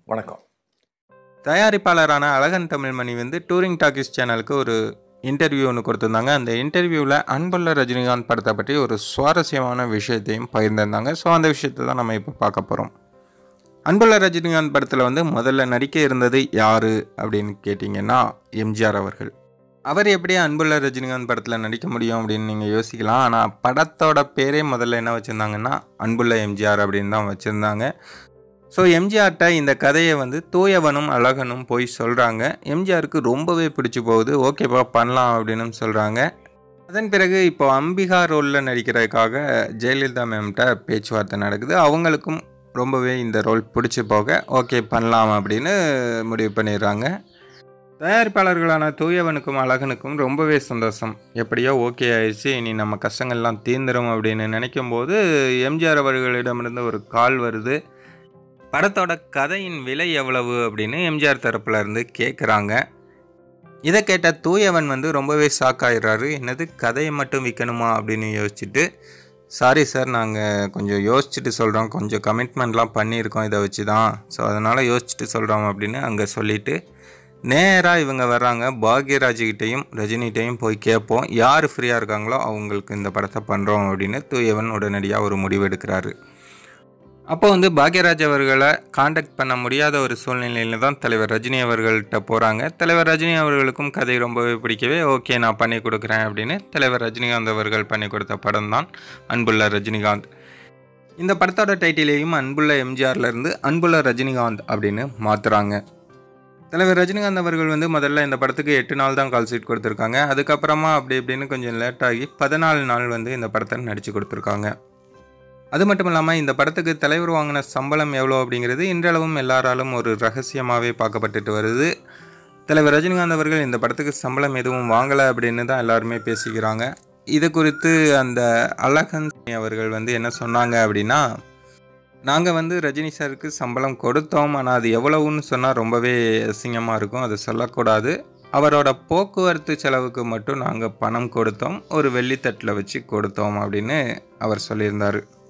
வணக்கம் தயாரிப்பாளரான அழகன் தமிழ்மணி வந்து touring talkies சேனலுக்கு ஒரு இன்டர்வியூ ஒன்று கொடுத்துருந்தாங்க அந்த இன்டர்வியூவில் அன்புள்ள ரஜினிகாந்த் படத்தை பற்றி ஒரு சுவாரஸ்யமான விஷயத்தையும் பகிர்ந்திருந்தாங்க ஸோ அந்த விஷயத்தை தான் நம்ம இப்போ பார்க்க போகிறோம் அன்புள்ள ரஜினிகாந்த் படத்தில் வந்து முதல்ல நடிக்க இருந்தது யார் அப்படின்னு கேட்டிங்கன்னா எம்ஜிஆர் அவர்கள் அவர் எப்படி அன்புள்ள ரஜினிகாந்த் படத்தில் நடிக்க முடியும் அப்படின்னு நீங்கள் யோசிக்கலாம் ஆனால் படத்தோட பேரே முதல்ல என்ன வச்சுருந்தாங்கன்னா அன்புள்ள எம்ஜிஆர் அப்படின்னு தான் வச்சுருந்தாங்க ஸோ எம்ஜிஆர்கிட்ட இந்த கதையை வந்து தூயவனும் அழகனும் போய் சொல்கிறாங்க எம்ஜிஆருக்கு ரொம்பவே பிடிச்சி போகுது ஓகேப்பா பண்ணலாம் அப்படின்னு சொல்கிறாங்க அதன் பிறகு இப்போ அம்பிகா ரோலில் நடிக்கிறதுக்காக ஜெயலலிதா மேம்கிட்ட பேச்சுவார்த்தை நடக்குது அவங்களுக்கும் ரொம்பவே இந்த ரோல் பிடிச்சி போக ஓகே பண்ணலாம் அப்படின்னு முடிவு பண்ணிடுறாங்க தயாரிப்பாளர்களான தூயவனுக்கும் அழகனுக்கும் ரொம்பவே சந்தோஷம் எப்படியோ ஓகே ஆயிடுச்சு இனி நம்ம கஷ்டங்கள்லாம் தீர்ந்துரும் அப்படின்னு நினைக்கும் போது எம்ஜிஆர் அவர்களிடமிருந்து ஒரு கால் வருது படத்தோட கதையின் விலை எவ்வளவு அப்படின்னு எம்ஜிஆர் தரப்புல இருந்து கேட்குறாங்க இதை கேட்ட தூயவன் வந்து ரொம்பவே ஷாக் ஆயிடுறாரு என்னது கதையை மட்டும் விற்கணுமா அப்படின்னு யோசிச்சுட்டு சாரி சார் நாங்கள் கொஞ்சம் யோசிச்சுட்டு சொல்கிறோம் கொஞ்சம் கமிட்மெண்ட்லாம் பண்ணியிருக்கோம் இதை வச்சு தான் ஸோ அதனால் யோசிச்சுட்டு சொல்கிறோம் அப்படின்னு அங்கே சொல்லிவிட்டு நேராக இவங்க வர்றாங்க பாக்யராஜ்கிட்டையும் ரஜினிகிட்டையும் போய் கேட்போம் யார் ஃப்ரீயாக இருக்காங்களோ அவங்களுக்கு இந்த படத்தை பண்ணுறோம் அப்படின்னு தூயவன் உடனடியாக ஒரு முடிவு எடுக்கிறாரு அப்போ வந்து பாக்யராஜ் அவர்களை காண்டாக்ட் பண்ண முடியாத ஒரு சூழ்நிலையில தான் தலைவர் ரஜினி அவர்கள்ட்ட போகிறாங்க தலைவர் ரஜினி அவர்களுக்கும் கதை ரொம்பவே பிடிக்கவே ஓகே நான் பண்ணி கொடுக்குறேன் அப்படின்னு தலைவர் ரஜினிகாந்த் அவர்கள் பண்ணி கொடுத்த படம் தான் அன்புள்ள ரஜினிகாந்த் இந்த படத்தோட டைட்டிலையும் அன்புள்ள எம்ஜிஆர்லேருந்து அன்புள்ள ரஜினிகாந்த் அப்படின்னு மாற்றுறாங்க தலைவர் ரஜினிகாந்த் அவர்கள் வந்து முதல்ல இந்த படத்துக்கு எட்டு நாள் தான் கால் ஷீட் கொடுத்துருக்காங்க அதுக்கப்புறமா அப்படி இப்படின்னு கொஞ்சம் லேட்டாகி பதினாலு நாள் வந்து இந்த படத்தை நடித்து கொடுத்துருக்காங்க அது மட்டும் இல்லாமல் இந்த படத்துக்கு தலைவர் வாங்கின சம்பளம் எவ்வளோ அப்படிங்கிறது இன்றளவும் எல்லாராலும் ஒரு ரகசியமாகவே பார்க்கப்பட்டுட்டு வருது தலைவர் ரஜினிகாந்த் அவர்கள் இந்த படத்துக்கு சம்பளம் எதுவும் வாங்கலை அப்படின்னு தான் எல்லாருமே பேசிக்கிறாங்க இது குறித்து அந்த அழகன் அவர்கள் வந்து என்ன சொன்னாங்க அப்படின்னா நாங்கள் வந்து ரஜினி சாருக்கு சம்பளம் கொடுத்தோம் ஆனால் அது எவ்வளவுன்னு சொன்னால் ரொம்பவே அசிங்கமாக இருக்கும் அதை சொல்லக்கூடாது அவரோட போக்குவரத்து செலவுக்கு மட்டும் நாங்கள் பணம் கொடுத்தோம் ஒரு வெள்ளித்தட்டில் வச்சு கொடுத்தோம் அப்படின்னு அவர் சொல்லியிருந்தார்